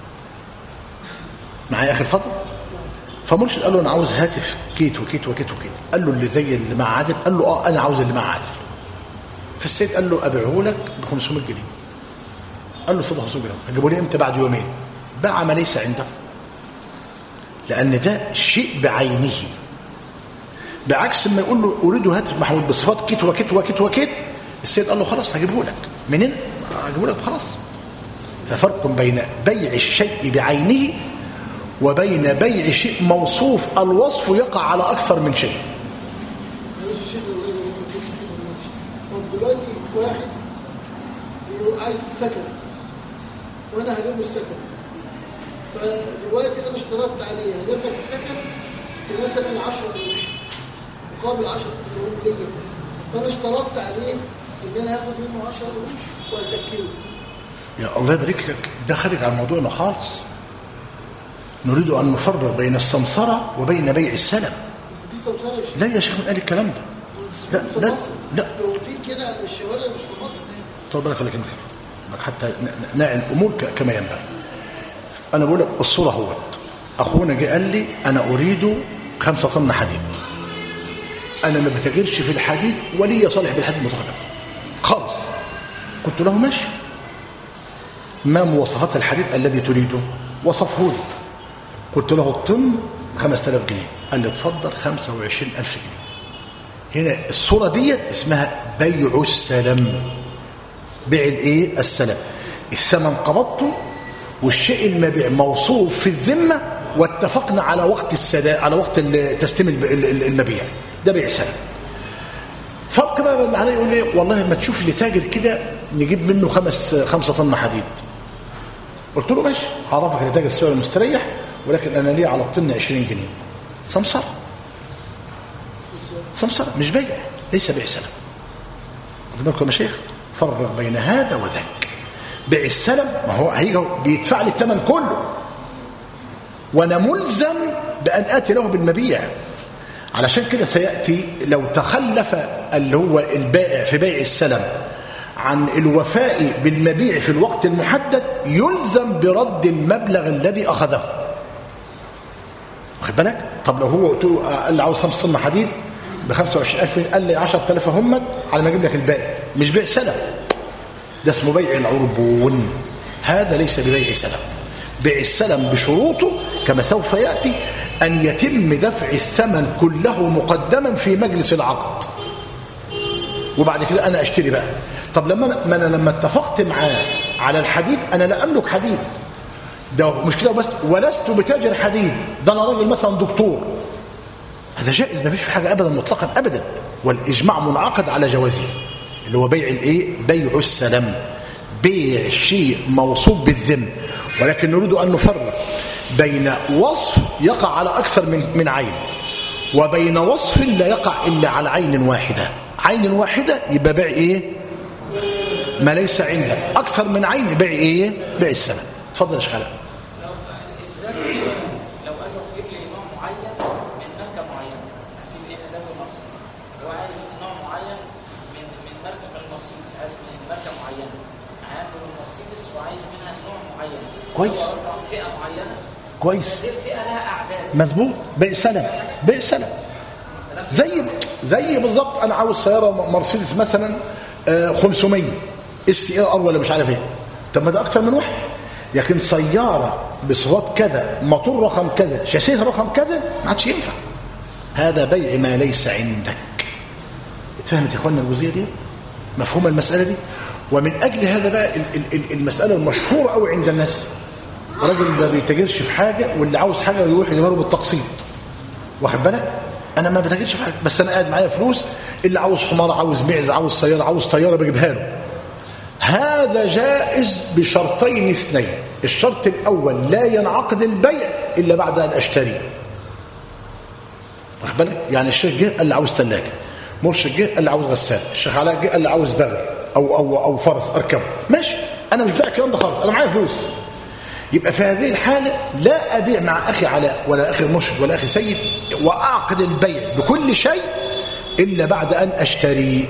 معايا اخر فتره فمرشد قال له انا عاوز هاتف كيت وكيت وكيت وكيت قال له اللي زي اللي مع عادل قال له اه انا عاوز اللي مع عادل فالسيد قال له ابيعه لك ب 500 جنيه قال له اتفضل 500 جنيه هجيبه لي امتى بعد يومين باع ما ليس عنده لان ده شيء بعينه بعكس ما يقول له اريد هاتف محمول بصفات كيت وكيت وكيت وكيت السيد قال له خلاص هجيبه لك منين هجيبه لك خلاص ففرق بين بيع الشيء بعينه وبين بيع شيء موصوف الوصف يقع على أكثر من شيء معلش الشيخ الله يبارك فيك بس كده ماشي. طب دلوقتي واحد بيقول عايز سكن وانا هجيب له السكن فدلوقتي انا اشترطت عليه هجيب لك السكن بمثلا 10 قروش مقابل 10 قروش ليا فانا اشترطت عليه ان انا هاخد منه 10 قروش واسكنه يا الله يبارك لك ده خارج عن موضوعنا خالص نريد أن نفرق بين السمسرة وبين بيع السلم دي سمساره يا شيخ لا يا شيخ من قال الكلام ده لا في لا مصر لا لو في كده على الشوارع مش في مصر طب بالك خليك انت حتى ن- ن- نعي الامور ك- كما ينبغي انا بقول لك الصوره اهوت اخونا جه قال لي انا اريد خمسة طن حديد انا ما بتاجرش في الحديد ولي صالح بالحديد المتخلف خالص قلت له ماشي ما مواصفات الحديد الذي تريده وصفه لي قلت له الطن 5000 جنيه قال لي اتفضل 25000 جنيه هنا الصورة ديت اسمها بيع السلم بيع الايه السلم الثمن قبضته والشيء المبيع موصوف في الذمة واتفقنا على وقت السداء على وقت ال- تسليم الب- ال- ال- المبيع ده بيع سلم فرق بقى بين عليه يقول لي والله لما تشوف لي تاجر كده نجيب منه خمس خمسة طن حديد قلت له ماشي هعرفك ان تاجر سعر مستريح ولكن انا ليه على الطن 20 جنيه سمسره سمسره مش بيع ليس بيع سلم خد بالكم يا مشايخ فرق بين هذا وذاك بيع السلم ما هو هيجي بيدفع لي الثمن كله وانا ملزم بان اتي له بالمبيع علشان كده سياتي لو تخلف اللي هو البائع في بيع السلم عن الوفاء بالمبيع في الوقت المحدد يلزم برد المبلغ الذي اخذه واخد بالك طب لو هو قلت له قال لي عاوز 5 طن حديد ب 25000 قال لي 10000 همت على ما اجيب لك الباقي مش بيع سلم ده اسمه بيع العربون هذا ليس ببيع سلم بيع السلم بشروطه كما سوف ياتي ان يتم دفع الثمن كله مقدما في مجلس العقد وبعد كده انا اشتري بقى طب لما أنا ما انا لما اتفقت معاه على الحديد انا لا املك حديد ده مش كده بس ولست بتاجر حديد ده انا راجل مثلا دكتور هذا جائز ما فيش في حاجه ابدا مطلقا ابدا والاجماع منعقد على جوازه اللي هو بيع الايه بيع السلم بيع شيء موصوف بالذم ولكن نريد ان نفرق بين وصف يقع على اكثر من من عين وبين وصف لا يقع الا على عين واحده عين واحده يبقى بيع ايه ما ليس عندك اكثر من عين بيع ايه بيع السلم اتفضل يا شيخ علاء لو قال له جيب لي نوع معين من ماركه معينه في ايه اداه مرسيدس هو عايز نوع معين من من ماركه من المرسيدس عايز من ماركه معينه عنده المرسيدس وعايز منها نوع معين كويس. هو رقم فئه معينه كويس. بس هذه الفئه لها اعداد مظبوط بيع سلم بيع سلم زي زي بالظبط انا عاوز سياره مرسيدس مثلا آه، 500 اس اي ار ولا مش عارف ايه طب ما ده اكتر من واحده لكن سياره بصفات كذا موتور رقم كذا شاسيه رقم كذا ما عادش ينفع هذا بيع ما ليس عندك اتفهمت يا اخوانا الجزئيه دي مفهوم المساله دي ومن اجل هذا بقى ال- ال- ال- المساله المشهوره قوي عند الناس راجل ما بيتاجرش في حاجه واللي عاوز حاجه يروح يجيبها له بالتقسيط واخد بالك انا ما بتاجرش في حاجه بس انا قاعد معايا فلوس اللي عاوز حمار عاوز معز عاوز سياره عاوز طياره بجيبها له هذا جائز بشرطين اثنين الشرط الاول لا ينعقد البيع الا بعد ان اشتري واخد بالك يعني الشيخ جه قال لي عاوز ثلاجه مرشد جه قال لي عاوز غسال الشيخ علاء جه قال لي عاوز بغل او او او فرس اركبه ماشي انا مش بتاع الكلام ده خالص انا معايا فلوس يبقى في هذه الحالة لا أبيع مع أخي علاء ولا أخي مرشد ولا أخي سيد وأعقد البيع بكل شيء إلا بعد أن أشتري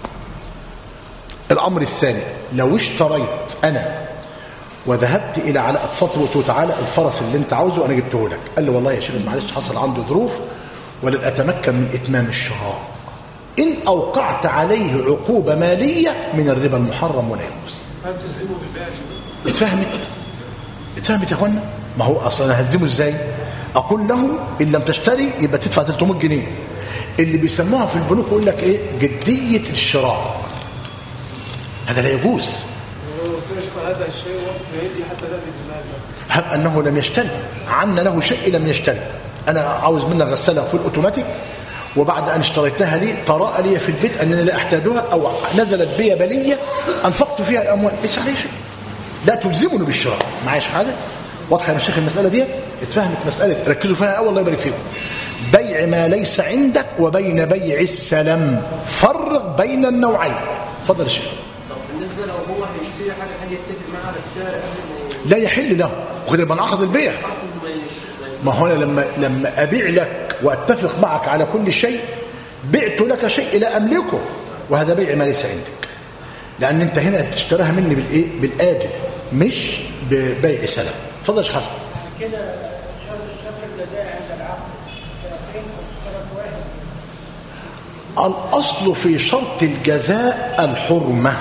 الأمر الثاني لو اشتريت أنا وذهبت إلى علاء اتصلت وقلت له تعالى الفرس اللي أنت عاوزه أنا جبته لك قال لي والله يا شيخ معلش حصل عنده ظروف ولن أتمكن من إتمام الشراء إن أوقعت عليه عقوبة مالية من الربا المحرم ولا يجوز هل تلزمه بالبيع يا شيخ؟ اتفهمت اتفهمت يا اخوانا ما هو اصلا انا هلزمه ازاي اقول له ان لم تشتري يبقى تدفع 300 جنيه اللي بيسموها في البنوك يقول لك ايه جديه الشراء هذا لا يجوز تشبه هذا الشيء وقت يدي حتى لا بالمال هب انه لم يشتري عنا له شيء لم يشتري انا عاوز منك غساله فول اوتوماتيك وبعد ان اشتريتها لي طرأ لي في البيت انني لا احتاجها او نزلت بي بليه انفقت فيها الاموال ليس عليه شيء لا تلزمني بالشراء معايا حاجه واضحه يا شيخ المساله دي اتفهمت مساله ركزوا فيها قوي الله يبارك فيكم بيع ما ليس عندك وبين بيع السلم فرق بين النوعين اتفضل يا شيخ طب بالنسبه لو هو هيشتري حاجه حاجه يتفق معاه على السعر قبل ما ي- لا يحل له وخد يبقى انعقد البيع اصلا ما يش- ما يش- ما هو انا لما لما ابيع لك واتفق معك على كل شيء بعت لك شيء لا املكه وهذا بيع ما ليس عندك لان انت هنا تشتريها مني بالايه بالاجل مش ببيع سلم اتفضل يا شيخ حسن كده شرط الشرط الجزائي عند العقد شرطين شرط واحد الاصل في شرط الجزاء الحرمه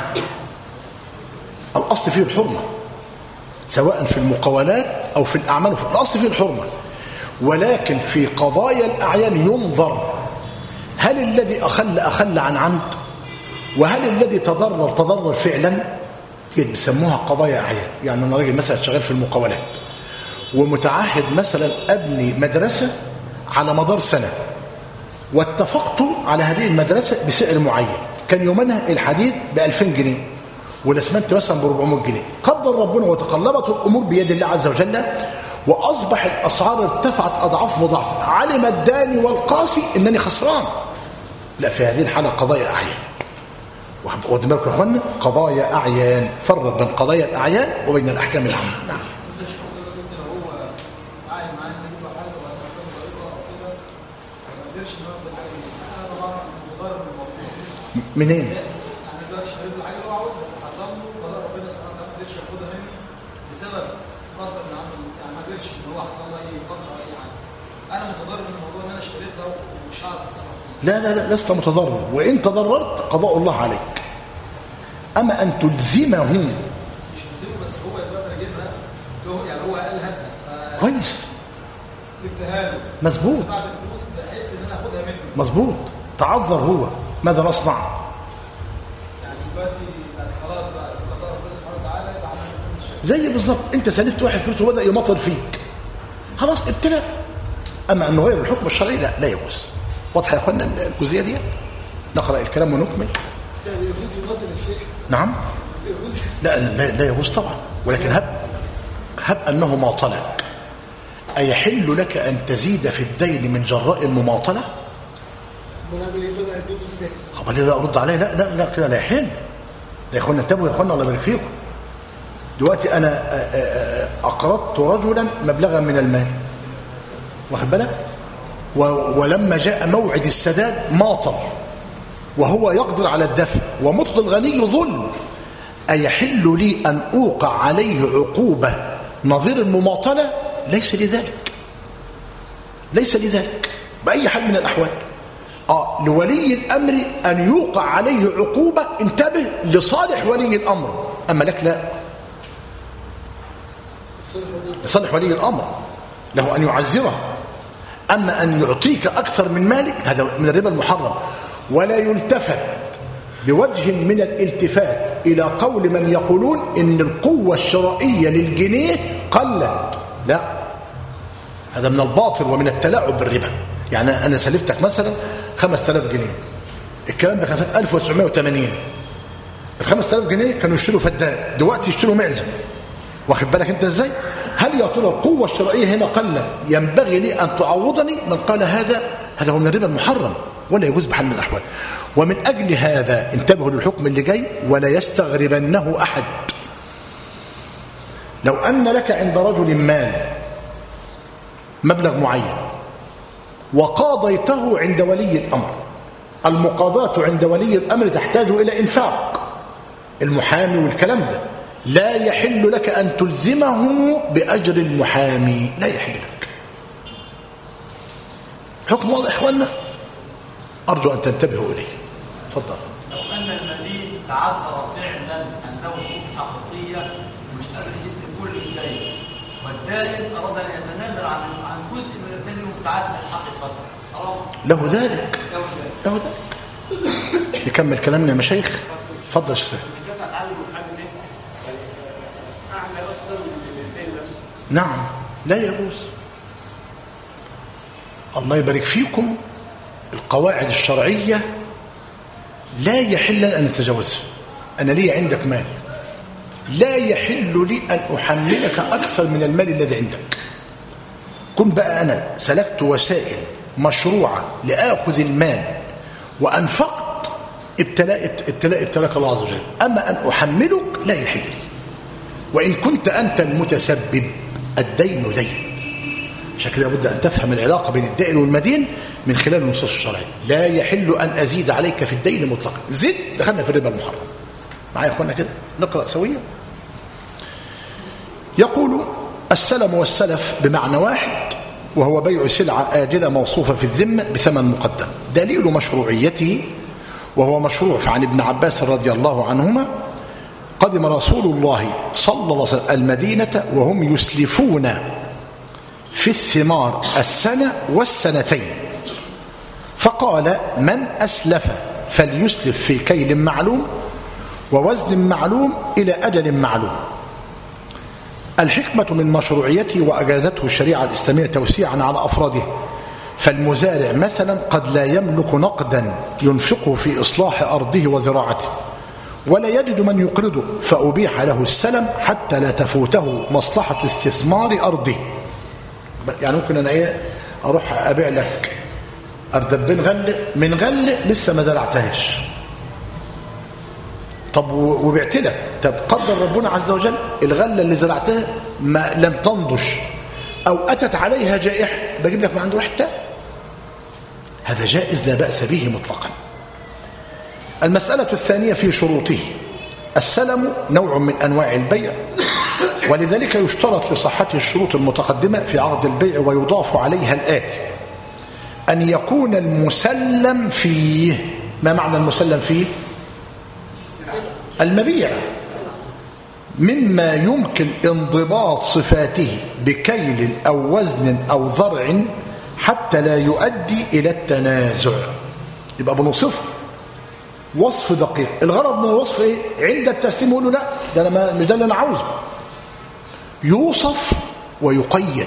الاصل فيه الحرمه سواء في المقاولات او في الاعمال الاصل فيه الحرمه ولكن في قضايا الأعيان ينظر هل الذي أخل أخل عن عمد وهل الذي تضرر تضرر فعلا دي بيسموها قضايا أعيان يعني أنا راجل مثلا شغال في المقاولات ومتعهد مثلا أبني مدرسة على مدار سنة واتفقت على هذه المدرسة بسعر معين كان يومنا الحديد ب 2000 جنيه والاسمنت مثلا ب 400 جنيه قدر ربنا وتقلبت الامور بيد الله عز وجل واصبح الاسعار ارتفعت اضعاف مضاعفه علم الداني والقاسي انني خسران لا في هذه الحاله قضايا اعيان واخد بالكم يا اخوانا قضايا اعيان فرق بين قضايا الاعيان وبين الاحكام العامه نعم منين بسبب فرض ان عنده يعني ما قدرش ان هو حصل له اي فتره اي حاجه انا متضرر من الموضوع ان انا اشتريتها ومش هعرف اتصرف فيها لا لا لا لست متضرر وإن تضررت قضاء الله عليك أما أن تلزمه مش هنسيبه بس هو دلوقتي انا جايبها له يعني هو قال هاتها كويس فجبتها له مظبوط بعد الفلوس بحيث ان انا اخدها منه مظبوط تعذر هو ماذا نصنع يعني دلوقتي بقت خلاص بقى قضاء ربنا سبحانه وتعالى يبقى عمل كل شيء زي بالظبط انت سلفت واحد فلوس وبدا يمطل فيك خلاص ابتلاء اما ان نغير الحكم الشرعي لا لا يجوز واضحه يا اخوانا الجزئيه دي نقرا الكلام ونكمل يعني يجوز يبطل يا شيخ نعم يجوز لا لا, لا يجوز طبعا ولكن هب هب انه ماطله ايحل لك ان تزيد في الدين من جراء المماطله ما انا بقيت انا اديله ازاي طب ليه لا ارد عليه لا لا لا كده لا يحل لا يا اخوانا انتبهوا يا اخوانا الله يبارك فيكم دلوقتي انا آه، آه، آه، اقرضت رجلا مبلغا من المال واخد بالك و- ولما جاء موعد السداد ماطل وهو يقدر على الدفع ومطل الغني ظلم أيحل لي أن أوقع عليه عقوبة نظير المماطلة ليس لذلك ليس لذلك بأي حال من الأحوال آه لولي الأمر أن يوقع عليه عقوبة انتبه لصالح ولي الأمر أما لك لا الصالح ولي لصالح ولي الأمر له أن يعزره أما أن يعطيك أكثر من مالك هذا من الربا المحرم ولا يلتفت بوجه من الالتفات إلى قول من يقولون إن القوة الشرائية للجنيه قلت لا هذا من الباطل ومن التلاعب بالربا يعني أنا سلفتك مثلا 5000 جنيه الكلام ده كان سنة 1980 ال 5000 جنيه كانوا يشتروا فدان دلوقتي يشتروا معزه واخد بالك انت ازاي هل يا ترى القوه الشرعيه هنا قلت ينبغي لي ان تعوضني من قال هذا هذا هو من الربا المحرم ولا يجوز بحال من الاحوال ومن اجل هذا انتبهوا للحكم اللي جاي ولا يستغربنه احد لو ان لك عند رجل مال مبلغ معين وقاضيته عند ولي الامر المقاضاه عند ولي الامر تحتاج الى انفاق المحامي والكلام ده لا يحل لك أن تلزمه بأجر المحامي لا يحل لك حكم واضح إخواننا أرجو أن تنتبهوا إليه تفضل لو أن المدين تعذر فعلا عنده ظروف حقيقية ومش قادر يسد كل الدين والدائن أراد أن يتنازل عن عن جزء من الدين المتعدد حقيقة حرام له ذلك له ذلك له ذلك نكمل كلامنا يا مشايخ تفضل يا شيخ سيد. كان اتعلم حاجه ليه؟ يعني آه، اعلى اصلا من الاثنين نفسه نعم لا يجوز الله يبارك فيكم القواعد الشرعية لا يحل لنا أن نتجاوزها أنا لي عندك مال لا يحل لي أن أحملك أكثر من المال الذي عندك كن بقى أنا سلكت وسائل مشروعة لآخذ المال وأنفقت ابتلاء ابتلاء ابتلاك الله عز وجل أما أن أحملك لا يحل لي وإن كنت أنت المتسبب الدين دين عشان كده لابد أن تفهم العلاقة بين الدائن والمدين من خلال النصوص الشرعية لا يحل أن أزيد عليك في الدين مطلقا زد دخلنا في الربا المحرم معايا يا أخوانا كده نقرأ سويا يقول السلم والسلف بمعنى واحد وهو بيع سلعة آجلة موصوفة في الذمة بثمن مقدم دليل مشروعيته وهو مشروع عن ابن عباس رضي الله عنهما قدم رسول الله صلى الله عليه وسلم المدينة وهم يسلفون في الثمار السنة والسنتين فقال من أسلف فليسلف في كيل معلوم ووزن معلوم إلى أجل معلوم الحكمة من مشروعيته وأجازته الشريعة الإسلامية توسيعا على أفراده فالمزارع مثلا قد لا يملك نقدا ينفقه في إصلاح أرضه وزراعته ولا يجد من يقرضه فأبيح له السلم حتى لا تفوته مصلحة استثمار أرضه يعني ممكن أنا إيه أروح أبيع لك أردبين غل من غل لسه ما زرعتهاش طب وبعت لك طب قدر ربنا عز وجل الغلة اللي زرعتها ما لم تنضج أو أتت عليها جائحة بجيب لك من عنده واحد تاني هذا جائز لا بأس به مطلقا المسألة الثانية في شروطه السلم نوع من أنواع البيع ولذلك يشترط لصحته الشروط المتقدمة في عقد البيع ويضاف عليها الآتي أن يكون المسلم فيه ما معنى المسلم فيه المبيع مما يمكن انضباط صفاته بكيل أو وزن أو ذرع حتى لا يؤدي إلى التنازع يبقى بنوصفه وصف دقيق الغرض من الوصف ايه عند التسليم يقول له لا ده انا ما مش ده اللي انا عاوزه يوصف ويقيد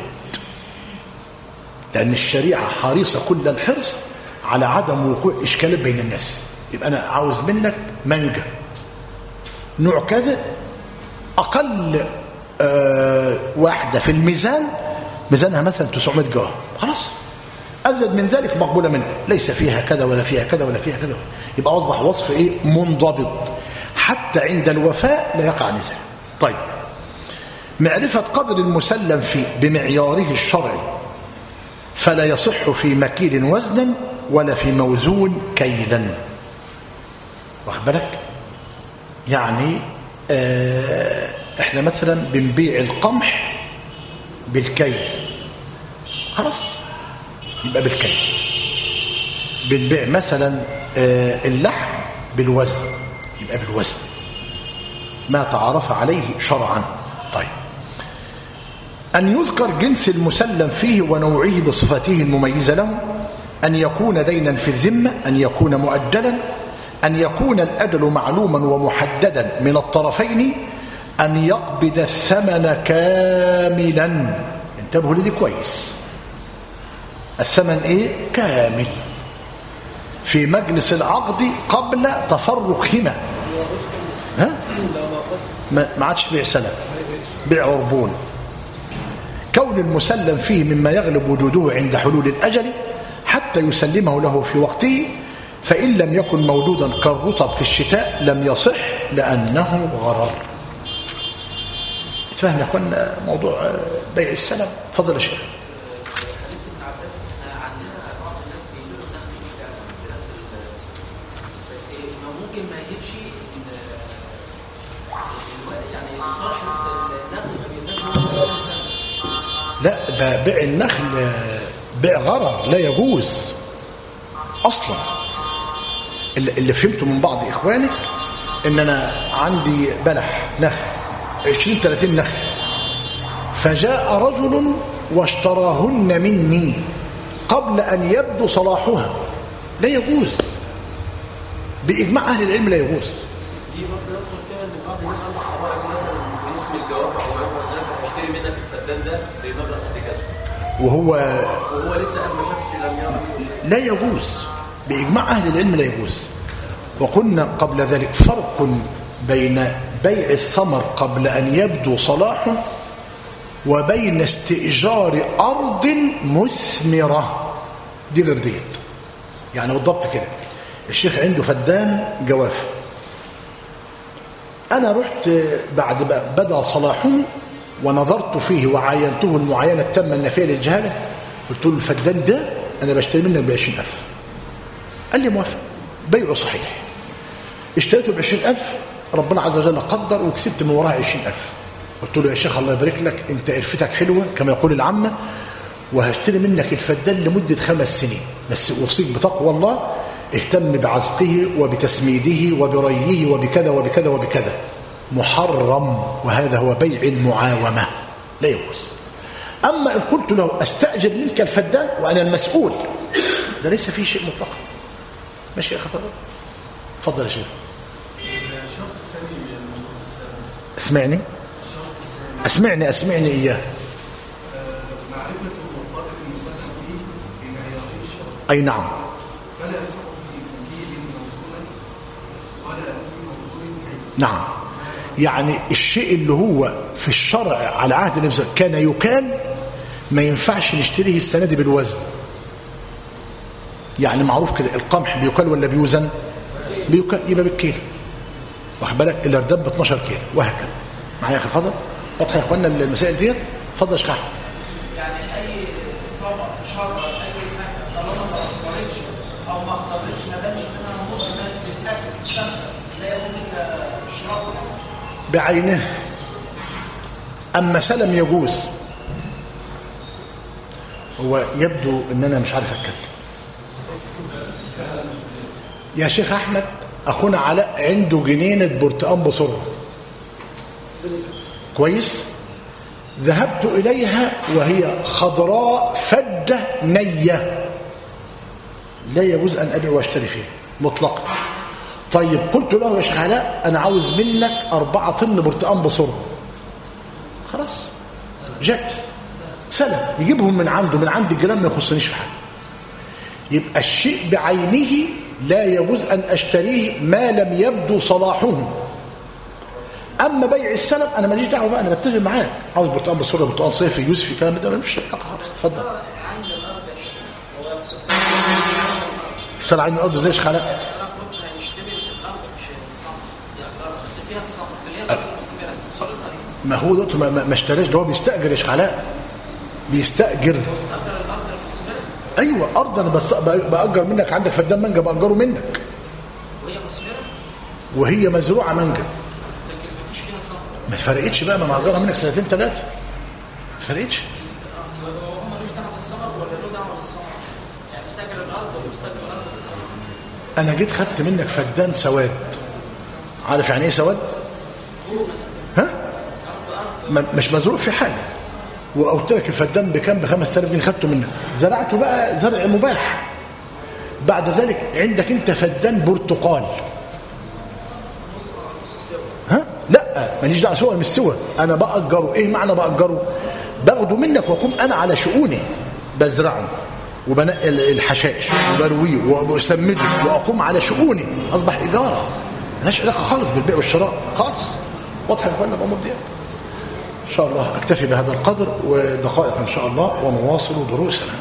لان الشريعه حريصه كل الحرص على عدم وقوع اشكالات بين الناس يبقى انا عاوز منك مانجا نوع كذا اقل آه واحده في الميزان ميزانها مثلا 900 جرام خلاص ازيد من ذلك مقبوله منه ليس فيها كذا ولا فيها كذا ولا فيها كذا يبقى اصبح وصف ايه منضبط حتى عند الوفاء لا يقع نزاع طيب معرفه قدر المسلم فيه بمعياره الشرعي فلا يصح في مكيل وزنا ولا في موزون كيلا واخد بالك يعني آه احنا مثلا بنبيع القمح بالكيل خلاص يبقى بالكيل بنبيع مثلا آه اللحم بالوزن يبقى بالوزن ما تعرف عليه شرعا طيب أن يذكر جنس المسلم فيه ونوعه بصفاته المميزة له أن يكون دينا في الذمة أن يكون مؤجلا أن يكون الأجل معلوما ومحددا من الطرفين أن يقبض الثمن كاملا انتبهوا لدي كويس الثمن ايه كامل في مجلس العقد قبل تفرقهما ها ما ما عادش بيع سلم بيع عربون كون المسلم فيه مما يغلب وجوده عند حلول الأجل حتى يسلمه له في وقته فإن لم يكن موجودا كالرطب في الشتاء لم يصح لأنه غرر تفهم يا اخوانا موضوع بيع السلم تفضل يا شيخ ممكن ما يجيبش يعني طرح النخل ما بيبقاش سنه لا ده بيع النخل بيع غرر لا يجوز اصلا اللي اللي فهمته من بعض اخوانك ان انا عندي بلح نخل 20 30 نخل فجاء رجل واشتراهن مني قبل ان يبدو صلاحها لا يجوز باجماع اهل العلم لا يجوز دي برضه يدخل فيها ان بعض الناس عنده حوائج مثلا في موسم الجوافع او ما شابه ذلك هيشتري منك الفدان ده بمبلغ قد كذا وهو وهو لسه قبل ما شافش لم يرى منه شيء لا يجوز بإجماع أهل العلم لا يجوز وقلنا قبل ذلك فرق بين بيع الثمر قبل أن يبدو صلاحه وبين استئجار أرض مثمرة دي غير ديت يعني بالضبط كده الشيخ عنده فدان جوافة أنا رحت بعد ما بدأ صلاحه ونظرت فيه وعاينته المعاينة التامة النافية للجهالة قلت له الفدان ده أنا بشتري منك بعشرين ألف قال لي موافق بيعه صحيح اشتريته بعشرين ألف ربنا عز وجل قدر وكسبت من وراها عشرين ألف قلت له يا شيخ الله يبارك لك انت قرفتك حلوة كما يقول العامة وهشتري منك الفدان لمدة خمس سنين بس أوصيك بتقوى الله اهتم بعزقه وبتسميده وبريه وبكذا وبكذا وبكذا محرم وهذا هو بيع المعاومة لا يجوز اما ان قلت له استاجر منك الفدان وانا المسؤول ده ليس فيه شيء مطلقا ماشي يا اخي فضل اتفضل يا شيخ الشرط الثاني من شروط السلام اسمعني الشرط الثاني اسمعني اسمعني اياه آه، معرفة مرتبط المسلم به بمعيارين الشرط اي نعم فلا يصح في تنكيل موصولا ولا في موصول فيه نعم يعني الشيء اللي هو في الشرع على عهد النبي صلى الله عليه وسلم كان يكال ما ينفعش نشتريه السنه دي بالوزن يعني معروف كده القمح بيكال ولا بيوزن بيكال يبقى بالكيلو واخد بالك الارداب ب 12 كيلو وهكذا معايا يا اخي الفضل واضحه يا اخوانا المسائل ديت اتفضل يا شيخ احمد يعني اي صبر شجر اي حاجه طالما ما اصدرتش او ما اخضرتش ما بانش منها مضر للاكل تستخدم لا يجوز الاشراف بعينه اما سلم يجوز هو يبدو ان انا مش عارف اتكلم يا شيخ احمد اخونا علاء عنده جنينه برتقان بصره كويس ذهبت اليها وهي خضراء فده نيه لا يجوز ان ابيع واشتري فيها مطلقا طيب قلت له يا شيخ علاء انا عاوز منك أربعة طن برتقان بصره خلاص جائز سلم يجيبهم من عنده من عند الجيران ما يخصنيش في حاجه يبقى الشيء بعينه لا يجوز ان اشتريه ما لم يبدو صلاحه اما بيع السلم انا ماليش دعوه بقى انا بتفق معاك عاوز برتقان بصره برتقان صيفي يوسفي كلام ده ملوش علاقه خالص اتفضل عند الارض يا شيخ هو يقصد اشتري عين الارض زي يا شيخ علاء انا كنت هيشتري الارض مش الصمت يقدر بس فيها الصمت اللي هي الارض المثمره صورتها ايه؟ ما هو دلوقتي ما, ما ما اشتراش ده هو بيستاجر يا شيخ علاء بيستاجر مستقر الارض المثمره ايوه ارض انا بس باجر منك عندك فدان مانجا باجره منك وهي مثمره وهي مزروعه مانجا لكن مفيش فيها صمت ما فرقتش بقى ما انا هاجرها منك سنتين ثلاثه ما فرقتش يبقى هو ملوش دعوه بالثمر ولا له دعوه بالثمر يعني مستاجر الارض ولا مستاجر الارض بالثمر انا جيت خدت منك فدان سواد عارف يعني ايه سواد ها ما- مش مزروع في حاجه وقلت لك الفدان بكام ب 5000 جنيه خدته منك زرعته بقى زرع مباح بعد ذلك عندك انت فدان برتقال ها لا ماليش دعوه سوى مش سوى انا باجره ايه معنى باجره باخده منك واقوم انا على شؤوني بزرعه وبنقي الحشائش وبرويه وبسمده واقوم على شؤوني اصبح اجاره ملهاش علاقه خالص بالبيع والشراء خالص واضحه يا اخوانا الامور ديت ان شاء الله اكتفي بهذا القدر ودقائق ان شاء الله ونواصل دروسنا